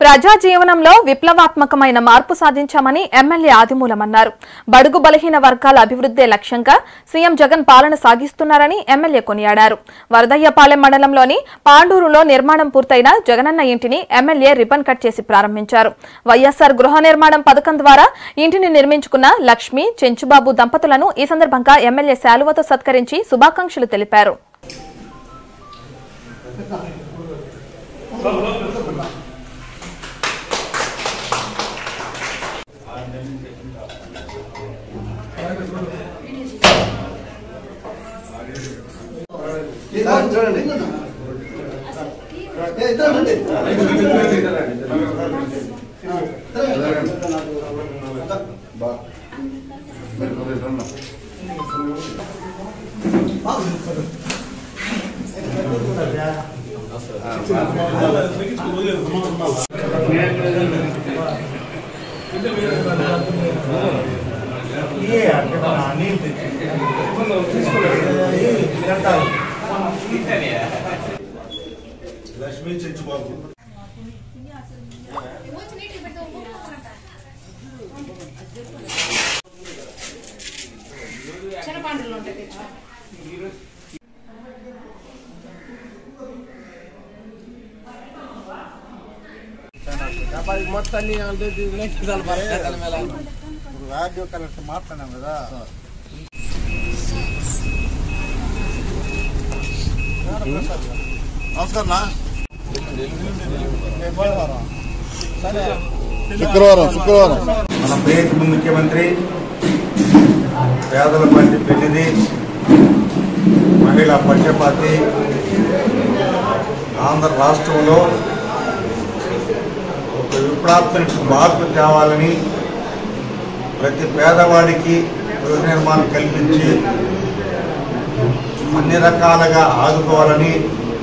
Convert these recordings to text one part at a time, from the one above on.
ప్రజా జీవనంలో విప్లవాత్మకమైన మార్పు సాధించామని ఎమ్మెల్యే ఆదిమూలమన్నారు బడుగు బలహీన వర్గాల అభివృద్ధే లక్ష్యంగా సీఎం జగన్ పాలన సాగిస్తున్నారని ఎమ్మెల్యే కొనియాడారు వరదయ్యపాలెం మండలంలోని పాండూరులో నిర్మాణం పూర్తయిన జగనన్న ఇంటిని ఎమ్మెల్యే రిబన్ కట్ చేసి ప్రారంభించారు వైఎస్సార్ గృహ నిర్మాణం పథకం ద్వారా ఇంటిని నిర్మించుకున్న లక్ష్మి చెంచుబాబు దంపతులను ఈ సందర్భంగా ఎమ్మెల్యే శాలువతో సత్కరించి శుభాకాంక్షలు తెలిపారు చూడండి చూడండి లక్ష్మీ చెంచుబాబు రాడియో కలర్స్ మాట్లాడాం కదా నమస్కారం శుక్రవారం శుక్రవారం మన ప్రియతమ ముఖ్యమంత్రి పేదల పార్టీ పెళ్లిది మహిళా పక్షపాతి ఆంధ్ర రాష్ట్రంలో ఒక విప్లవాత్మక మార్పు తేవాలని ప్రతి పేదవాడికి గృహ నిర్మాణం కల్పించి అన్ని రకాలుగా ఆదుకోవాలని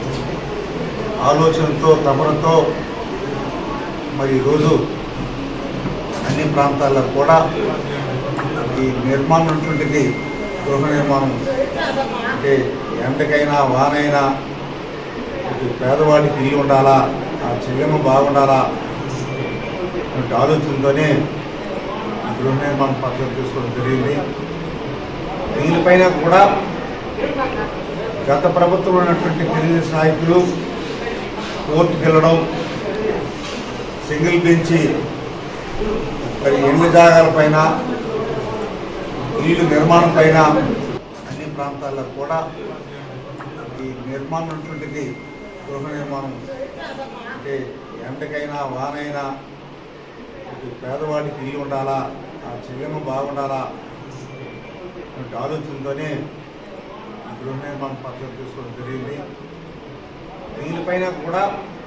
ఆలోచనతో తపనతో మరి ఈరోజు అన్ని ప్రాంతాల్లో కూడా ఈ నిర్మాణం ఉన్నటువంటిది గృహ నిర్మాణం అంటే ఎండకైనా వానైనా ఈ పేదవాడికి ఇల్లు ఉండాలా ఆ చెల్లెమ్మ బాగుండాలా అనే ఆలోచనతోనే ఈ గృహ నిర్మాణ పద్ధతి తీసుకోవడం జరిగింది దీనిపైన కూడా గత ప్రభుత్వంలో ఉన్నటువంటి తెలుగుదేశం నాయకులు కోర్టుకు వెళ్ళడం సింగిల్ బెంచి మరి ఎండ్ల జాగాల పైన ఇల్లు నిర్మాణం పైన అన్ని ప్రాంతాల్లో కూడా ఈ నిర్మాణం ఉన్నటువంటిది గృహ నిర్మాణం అంటే ఎండకైనా వానైనా ఈ పేదవాడికి ఇల్లు ఉండాలా ఆ చెల్లెమ్మ బాగుండాలా అనే ఆలోచనతోనే ఈ గృహ నిర్మాణ పద్ధతి తీసుకోవడం జరిగింది దీనిపైన కూడా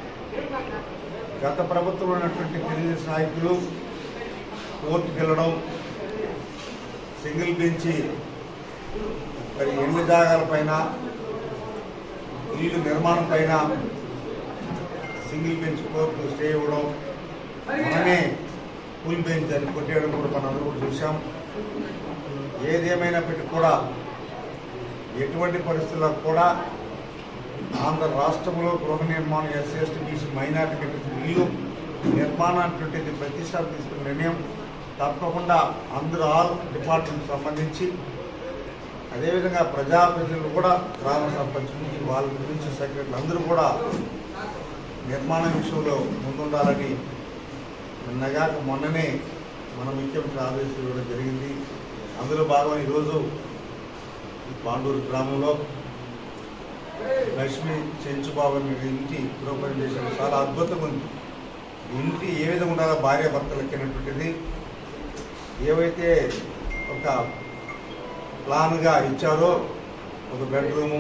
గత ప్రభుత్వంలో ఉన్నటువంటి తెలుగుదేశం నాయకులు కోర్టుకు వెళ్ళడం సింగిల్ బెంచి మరి ఎండ్ల జాగాల పైన ఇల్లు నిర్మాణం పైన సింగిల్ బెంచ్ కోర్టు స్టే ఇవ్వడం మనమే ఫుల్ బెంచ్ అని కొట్టేయడం కూడా మనం అందరూ కూడా చూసాం ఏదేమైనప్పటికీ కూడా ఎటువంటి పరిస్థితుల్లో కూడా ఆంధ్ర రాష్ట్రంలో గృహ నిర్మాణం ఎస్సీ ఎస్టీ బీసీ మైనార్టీ కట్టించిన ఇల్లు నిర్మాణానికి ప్రతిష్టాపన తీసుకున్న నిర్ణయం తప్పకుండా అందరూ ఆల్ డిపార్ట్మెంట్ సంబంధించి అదేవిధంగా ప్రజాప్రతినిధులు కూడా గ్రామ సర్పంచ్ నుంచి వాళ్ళ గురించి సెక్రటరీలు అందరూ కూడా నిర్మాణం విషయంలో ముందుండాలని నిన్నగాక మొన్ననే మన ముఖ్యమంత్రి ఆదేశాలు ఇవ్వడం జరిగింది అందులో భాగం ఈరోజు ఈ పాండూరు గ్రామంలో లక్ష్మి చెంచుబాబు అనే ఇంటి గృహప్రవేశం చాలా అద్భుతంగా ఉంది ఇంటి ఏ విధంగా ఉండాలో భార్య భర్తలకి అనేటువంటిది ఏవైతే ఒక ప్లాన్గా ఇచ్చారో ఒక బెడ్రూము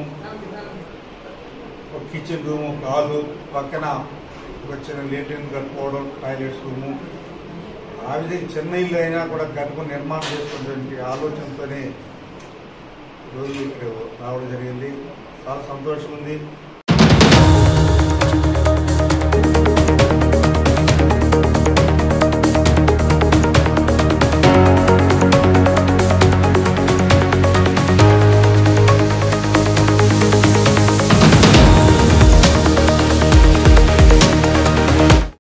ఒక కిచెన్ రూము ఒక హాలు పక్కన ఒక చిన్న లేట్రిన్ కట్టుకోవడం టాయిలెట్స్ రూము ఆ విధంగా చిన్న ఇల్లు అయినా కూడా కట్టుకుని నిర్మాణం చేసుకున్నటువంటి ఆలోచనతోనే రోజు ఇక్కడ రావడం జరిగింది చాలా సంతోషం ఉంది